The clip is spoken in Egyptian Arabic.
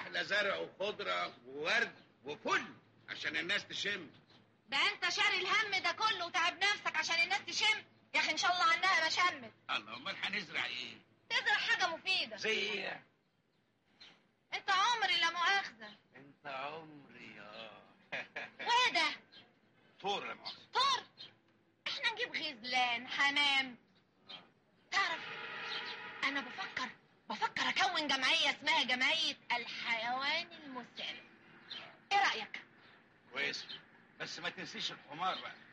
احلى زرع وخضره وورد وفل عشان الناس تشم ده انت شاري الهم ده كله وتعب نفسك عشان الناس تشم يا اخي ان شاء الله عنها ما شمت الله امال هنزرع ايه تزرع حاجه مفيده زي ايه انت عمري لا مؤاخذه انت عمري اه وايه ده طور يا مؤاخذة طور احنا نجيب غزلان حمام تعرف انا بفكر بفكر اكون جمعيه اسمها جمعيه الحيوان المسالم ايه رايك كويس بس ما تنسيش الحمار بقى